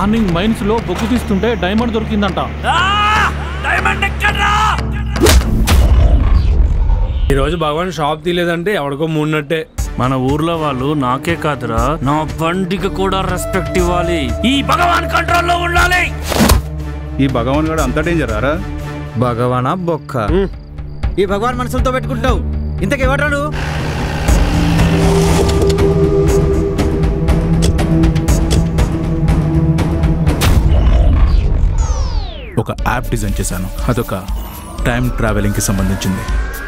morning mines లో బొగ్గు తీస్తుంటే డైమండ్ దొరికిందంట ఈ రోజు భగవాన్ షాప్ తీయలేదంటే ఎవడికో మూడినట్టే మన ఊర్లో వాళ్ళు నాకే కాదురా నా బండికి కూడా రెస్పెక్ట్ ఇవ్వాలి ఈ భగవాన్ కంట్రోల్లో ఉండాలి ఈ భగవాన్ గడు అంత డేంజర్ రా భగవానా బొక్క ఈ భగవాన్ మనసులతో పెట్టుకుంటావు ఇంతకు ఎవడ్రాడు ఒక యాప్ డిజైన్ చేశాను అదొక టైం ట్రావెలింగ్కి సంబంధించింది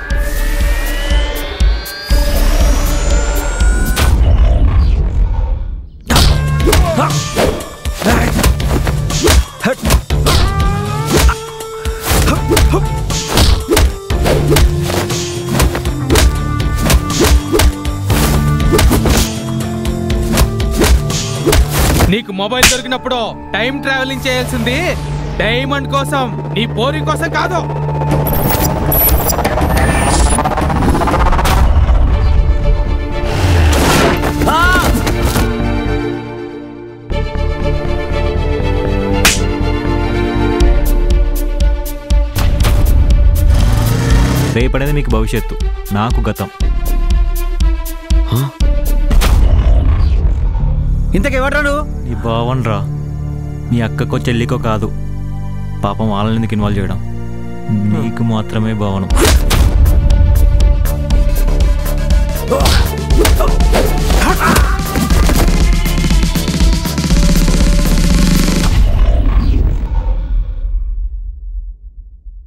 నీకు మొబైల్ దొరికినప్పుడు టైం ట్రావెలింగ్ చేయాల్సింది డైమండ్ కోసం నీ పోరి కోసం కాదు రేపనేది మీకు భవిష్యత్తు నాకు గతం ఇంతకు ఎవడ్రాడు నీ బావన్ రా నీ అక్కకో చెల్లికో కాదు పాపం వాళ్ళని ఎందుకు ఇన్వాల్వ్ చేయడం నీకు మాత్రమే భావనం